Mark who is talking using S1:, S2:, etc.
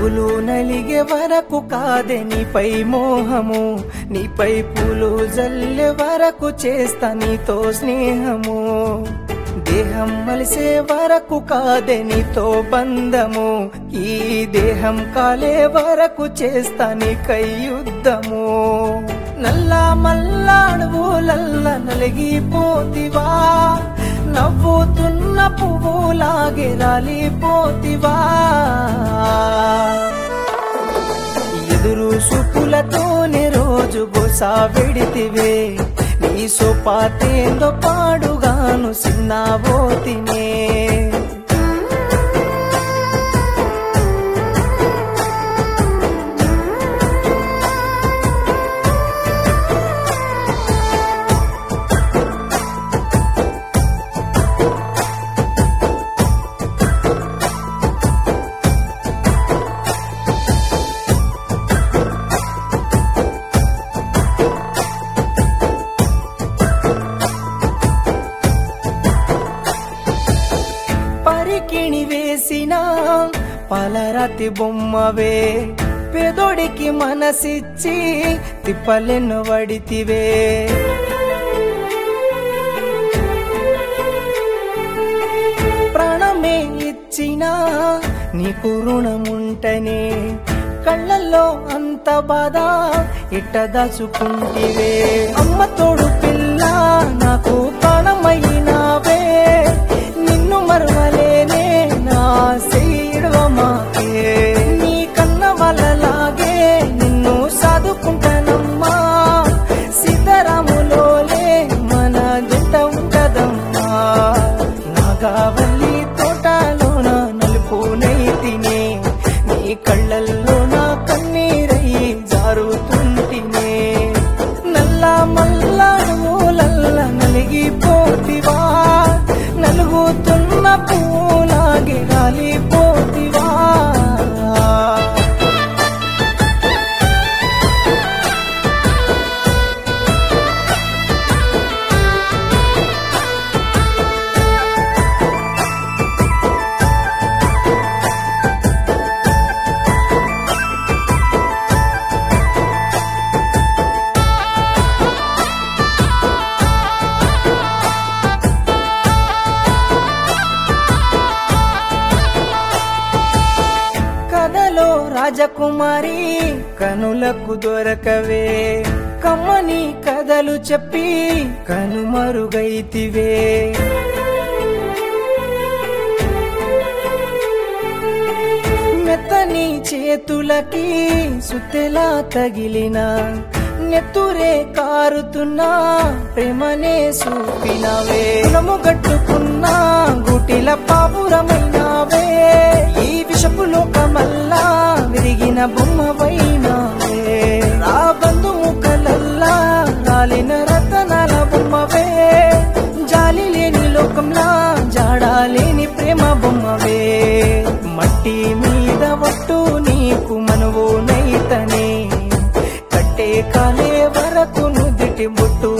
S1: పువ్వులు నలిగే వరకు కాదే నీపై మోహము నీపై పూలు జల్లే వరకు చేస్తా నీతో స్నేహము దేహం మలిసే వరకు కాదే నీతో బంధము ఈ దేహం కాలే వరకు చేస్తా నీకై యుద్ధము నల్లా మల్లా అడవులల్ల నలిగిపోతివా నవ్వుతున్న పువ్వులాగే రాలిపోతివా ఎదురు సుపులతోనే రోజు బొసా వెడితివే నీ సోపాతేందో పాడుగాను సిన్నాబోతినే పరికిణి వేసిన పలరతి బొమ్మవే పెదొడికి మనసిచ్చి తిప్పలెన్ను వడితివే ప్రాణమే ఇచ్చిన నీకు రుణముంటనే కళ్ళల్లో అంత బాధ ఇట్ట దాచుకుంటివే అమ్మ తోడు పిల్ల నాకు ప్రాణమైనావే నిన్ను మరవలేనే నా సేడవమాకే నీ కన్న వలలాగే నిన్ను సాదుకుంటానమ్మా సీతారాములోలే మన జంట ఉంటదమ్మా నాగావల్లి తోటలోన నలుపు నైతినే నీ కళ్ళల్లో నా కన్నీరై జారుతుంటినే నల్ల మల్లాడులల్ల నలిగిపోతివా నలుగుతున్న పూలాగే రాలిపోతివా కథలో రాజకుమారి కనులకు దొరకవే కమ్మని కథలు చెప్పి కనుమరుగైతివే మెత్తని చేతులకి సుత్తెలా తగిలిన నెత్తురే కారుతున్నా ప్రేమనే చూపినవే నము గట్టుకున్నా గుటిల పాపురమైనావే ఈ విషపు లోకమల్లా విరిగిన బొమ్మవైనావే రా బంధు ముఖలల్లా రాలిన రతనాల బొమ్మవే జాలి లేని లోకంలా జాడా లేని ప్రేమ బొమ్మవే మట్టి మీద ఒట్టు నీకు మనువు నైతనే కట్టే కాలే వరకు నుదిటి బొట్టు